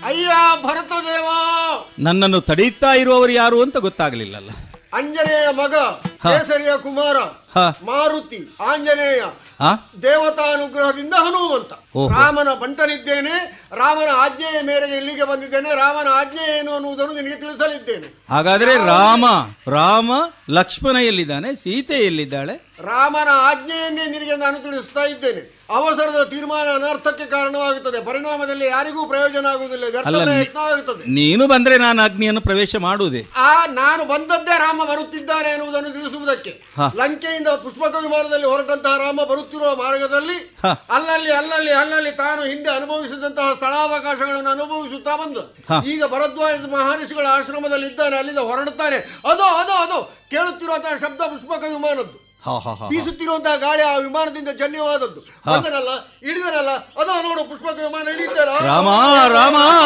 ಅಯ್ಯ ಭರತ ದೇವ ನನ್ನನ್ನು ತಡೆಯುತ್ತಾ ಇರುವವರು ಯಾರು ಅಂತ ಗೊತ್ತಾಗಲಿಲ್ಲಲ್ಲ ಅಂಜನೇಯ ಮಗ ಕೇಸರಿಯ ಕುಮಾರ ಹ. ಮಾರುತಿ ಆಂಜನೇಯ ಹಾ ದೇವತಾ ಅನುಗ್ರಹದಿಂದ ಹನುಮಂತ ಓಹೋ. ರಾಮನ ಬಂಟನಿದ್ದೇನೆ ರಾಮನ ಆಜ್ಞೆಯ ಮೇರೆಗೆ ಇಲ್ಲಿಗೆ ಬಂದಿದ್ದೇನೆ ರಾಮನ ಆಜ್ಞೆ ಏನು ಅನ್ನುವುದನ್ನು ನಿನಗೆ ತಿಳಿಸಲಿದ್ದೇನೆ ಹಾಗಾದ್ರೆ ರಾಮ ರಾಮ ಲಕ್ಷ್ಮಣ ಎಲ್ಲಿದ್ದಾನೆ ಸೀತೆ ಎಲ್ಲಿದ್ದಾಳೆ ರಾಮನ ಆಜ್ಞೆಯನ್ನೇ ನಿನಗೆ ನಾನು ತಿಳಿಸ್ತಾ ಇದ್ದೇನೆ ಅವಸರದ ತೀರ್ಮಾನ ಅನರ್ಥಕ್ಕೆ ಕಾರಣವಾಗುತ್ತದೆ ಪರಿಣಾಮದಲ್ಲಿ ಯಾರಿಗೂ ಪ್ರಯೋಜನ ಆಗುವುದಿಲ್ಲ ವ್ಯರ್ಥ ಅಲ್ಲ, ನೀ- ಪ್ರಯತ್ನವಾಗುತ್ತದೆ ನೀನು ಬಂದ್ರೆ ನಾನು ಅಗ್ನಿಯನ್ನು ಪ್ರವೇಶ ಮಾಡುವುದೇ ಆ ನಾನು ಬಂದದ್ದೇ ರಾಮ ಬರುತ್ತಿದ್ದಾನೆ ಎನ್ನುವುದನ್ನು ತಿಳಿಸುವುದಕ್ಕೆ ಹ. ಲಂಕೆಯಿಂದ ಪುಷ್ಪಕ ವಿಮಾನದಲ್ಲಿ ಹೊರಟಂತಹ ರಾಮ ಬರುತ್ತಿರುವ ಮಾರ್ಗದಲ್ಲಿ ಹ. ಅಲ್ಲಲ್ಲಿ ಅಲ್ಲಲ್ಲಿ ಅಲ್ಲಲ್ಲಿ ತಾನು ಹಿಂದೆ ಅನುಭವಿಸಿದಂತಹ ಸ್ಥಳಾವಕಾಶಗಳನ್ನು ಅನುಭವಿಸುತ್ತಾ ಬಂದು ಹ. ಈಗ ಭರದ್ವಾಜ ಮಹರ್ಷಿಗಳ ಆಶ್ರಮದಲ್ಲಿ ಇದ್ದಾನೆ ಅಲ್ಲಿಂದ ಹೊರಡುತ್ತಾನೆ ಅದೋ ಅದೋ ಅದೋ ಕೇಳುತ್ತಿರುವಂತಹ ಶಬ್ದ ಪುಷ್ಪಕ ವಿಮಾನದ್ದು ಹಾ ಹಾ ಹಾ ಬೀಸುತ್ತಿರುವಂತಹ ಗಾಳಿ ಆ ವಿಮಾನದಿಂದ ಜನ್ಯವಾದದ್ದು ಬಂದನಲ್ಲ ಇಳಿದನಲ್ಲ ಅದೋ ನೋಡು ಪುಷ್ಪಕ ವಿಮಾನ ಇಳಿತಾರ ರಾಮ ರಾಮ